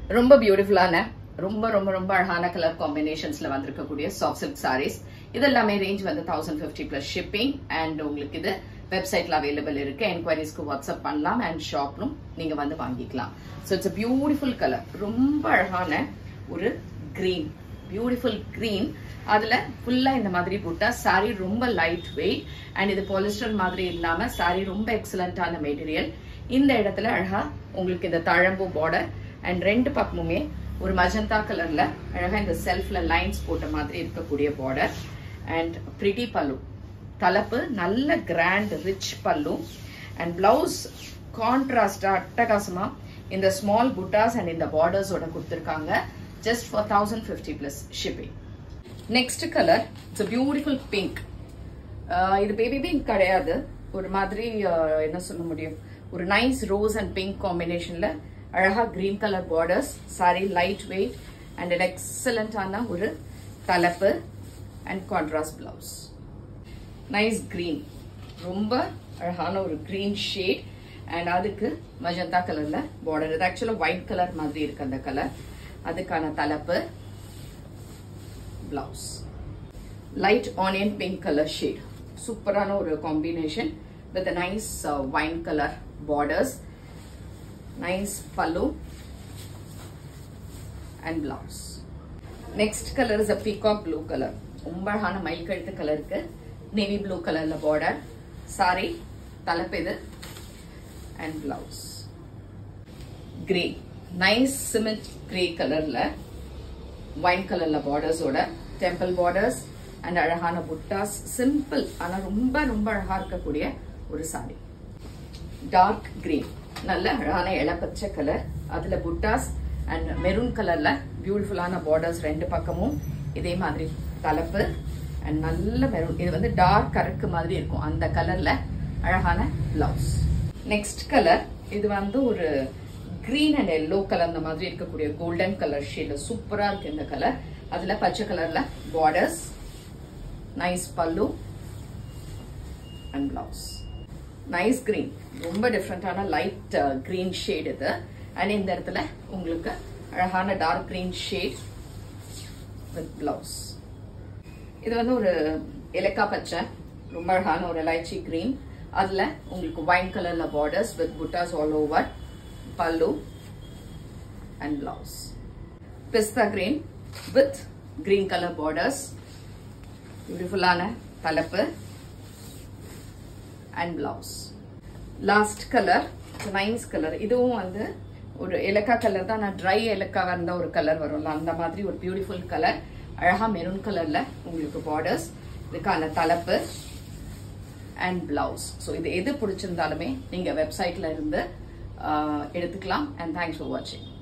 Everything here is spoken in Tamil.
ரொம்ப பியூட்டிஃபுல்லான ரொம்ப ரொம்ப ரொம்ப அழகான கலர் காம்பினேஷன்ஸ்ல வந்திருக்கக்கூடிய சாஃப்ட் சில்க் சாரீஸ் இது எல்லாமே ரேஞ்ச் வந்து thousand fifty plus shipping and உங்களுக்கு இது வெப்சைட்ல அவைலபிள் இருக்கு என்கொயரிஸ்க்கு வாட்ஸ்அப் பண்ணலாம் அண்ட் ஷாப்லும் நீங்க வந்து வாங்கிக்கலாம் ஸோ இட்ஸ் பியூட்டிஃபுல் கலர் ரொம்ப அழகான ஒரு கிரீன் பியூட்டிஃபுல் கிரீன் அதுல ஃபுல்லா இந்த மாதிரி போட்டா சாரி ரொம்ப லைட் வெயிட் அண்ட் இது பாலிஸ்டர் மாதிரி இல்லாம சாரி ரொம்ப எக்ஸலண்டான மெட்டீரியல் இந்த இடத்துல அழகா உங்களுக்கு இந்த தழம்பு பார்டர் அண்ட் ரெண்டு பக்கமுமே ஒரு மஜந்தா கலர்ல அழகா இந்த செல்ஃப்ல லைன்ஸ் போட்ட மாதிரி இருக்கக்கூடிய பார்டர் அண்ட் பிரிட்டி பல்லு தலைப்பு நல்ல grand rich pallu and blouse கான்ட்ராஸ்டா அட்டகாசமா இந்த ஸ்மால் புட்டாஸ் அண்ட் இந்த பார்டர்ஸோட கொடுத்துருக்காங்க just for thousand fifty plus shipping next colour it's beautiful pink இது பேபி பிங்க் கிடையாது ஒரு மாதிரி uh, என்ன சொல்ல முடியும் ஒரு நைஸ் ரோஸ் அண்ட் பிங்க் காம்பினேஷன்ல அழகா green colour borders sari light weight and an எக்ஸலண்டான ஒரு தலைப்பு and contrast blouse nice green ரொம்ப அழகான ஒரு கிரீன் ஷேட் அண்ட் அதுக்கு மஜந்தா கலர்ல பார்டர் இது ஆக்சுவலா ஒயிட் கலர் மாதிரி இருக்கு அந்த கலர் அதுக்கான தலைப்பு blouse light onion pink colour shade சூப்பரான ஒரு combination with nice wine colour borders nice pallu and blouse next colour is a peacock blue colour ரொம்ப அழகான மயில் கழுத்து கலருக்கு நேவி ப்ளூ கலர்ல பார்டர் சாரி தலைப்பு இது and blouse grey nice cement grey கலர்ல ஒயின் கலர்ல பார்டர்ஸோட டெம்பிள் பார்டர்ஸ் அண்ட் அழகான புட்டாஸ் சிம்பிள் ஆனா ரொம்ப ரொம்ப அழகா இருக்கக்கூடிய ஒரு சாரி டார்க் கிரீன் நல்ல அழகான இளப்பச்சை கலர் அதுல புட்டாஸ் அண்ட் மெரூன் கலர்ல பியூட்டிஃபுல்லான பார்டர்ஸ் ரெண்டு பக்கமும் இதே மாதிரி தலைப்பு அண்ட் நல்ல மெரூன் இது வந்து டார்க் கருக்கு மாதிரி இருக்கும் அந்த கலர்ல அழகான பிளவுஸ் நெக்ஸ்ட் கலர் இது வந்து ஒரு கிரீன் அண்ட் எல்லோ கலர் அந்த மாதிரி இருக்கக்கூடிய கோல்டன் கலர் ஷேட்ல சூப்பரா இருக்கு இந்த கலர் அதுல பச்சை கலர்ல borders nice pallu and blouse nice green ரொம்ப டிஃப்ரெண்டான லைட் கிரீன் ஷேட் இது அண்ட் இந்த இடத்துல உங்களுக்கு அழகான dark green shade with blouse இது வந்து ஒரு இலக்கா பச்சை ரொம்ப அழகான ஒரு எலைச்சி கிரீன் அதுல உங்களுக்கு ஒயின் கலர்ல பார்டர்ஸ் வித் புட்டாஸ் all over pallu and blouse பிஸ்தா green with green colour borders பியூட்டிஃபுல்லான தலைப்பு and blouse last colour nice colour இதுவும் வந்து ஒரு இலக்கா கலர் தான் நான் ட்ரை இலக்காவா இருந்தா ஒரு கலர் வரும்ல அந்த மாதிரி ஒரு பியூட்டிஃபுல் கலர் அழகா மெரூன் கலர்ல உங்களுக்கு பார்டர்ஸ் இதுக்கான தலைப்பு அண்ட் பிளவுஸ் ஸோ இது எது பிடிச்சிருந்தாலுமே நீங்க வெப்சைட்ல இருந்து ஆஹ், எடுத்துக்கலாம் அண்ட் தேங்க்ஸ் ஃபார் வாட்சிங்